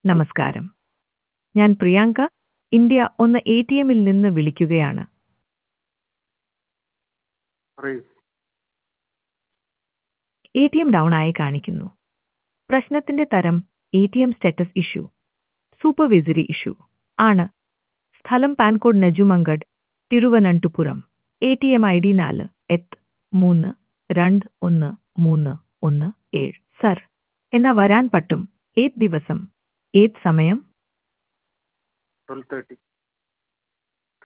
നമസ്കാരം ഞാൻ പ്രിയാങ്ക ഇന്ത്യ ഒന്ന് എ ടി എമ്മിൽ നിന്ന് വിളിക്കുകയാണ് പറയൂ എ ടി എം ഡൗൺ ആയി കാണിക്കുന്നു പ്രശ്നത്തിന്റെ തരം A T M status issue supervisory issue ആണ് സ്ഥലം പാൻകോഡ് Nedumangad Thiruvananthapuram A T M I D നാല് എത്ത് മൂന്ന് രണ്ട് ഒന്ന് മൂന്ന് ഒന്ന് ഏഴ് സർ എന്നാ വരാൻ പറ്റും ഏത് ദിവസം ഏത് സമയം ട്വൽവ് തേർട്ടി